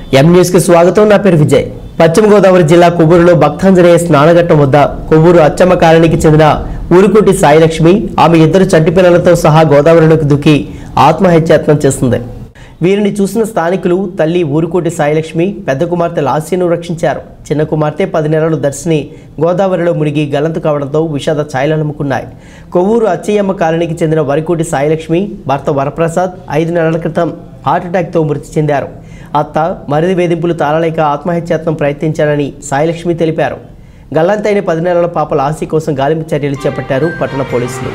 M news కి స్వాగతం నా పేరు విజయ్ పశ్చిమ గోదావరి జిల్లా కొవ్వూరులో భక్తాంజనేయ స్నానఘట్టం వద్ద కొవ్వూరు అచ్చమ్మ కాలనీకి చెందిన ఊరుకుటి సాయిలక్ష్మి ఆమె ఇద్దరు చంటి పిల్లలతో సహా గోదావరిలోకి దుక్కి ఆత్మహత్యాయత్నం చేస్తుంది వీరిని చూసిన స్థానికులు తల్లి ఊరుకోటి సాయిలక్ష్మి పెద్ద కుమార్తె లాస్యను రక్షించారు చిన్న కుమార్తె పది నెలలు దర్శిని గోదావరిలో మునిగి గల్లంతు కావడంతో విషాద ఛాయలనుముకున్నాయి కొవ్వూరు అచ్చయ్యమ్మ కాలనీకి చెందిన వరికోటి సాయిలక్ష్మి భర్త వరప్రసాద్ ఐదు నెలల క్రితం హార్ట్అటాక్తో మృతి చెందారు అత్త మరిది వేధింపులు తాళలేక ఆత్మహత్యాత్నం ప్రయత్నించారని సాయిలక్ష్మి తెలిపారు గల్లంతైన పది నెలల పాప లాసి కోసం గాలింపు చర్యలు చేపట్టారు పట్టణ పోలీసులు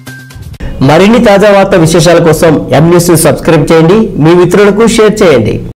మరిన్ని తాజా వార్త విశేషాల కోసం ఎం న్యూస్ సబ్స్క్రైబ్ చేయండి మీ మిత్రులకు షేర్ చేయండి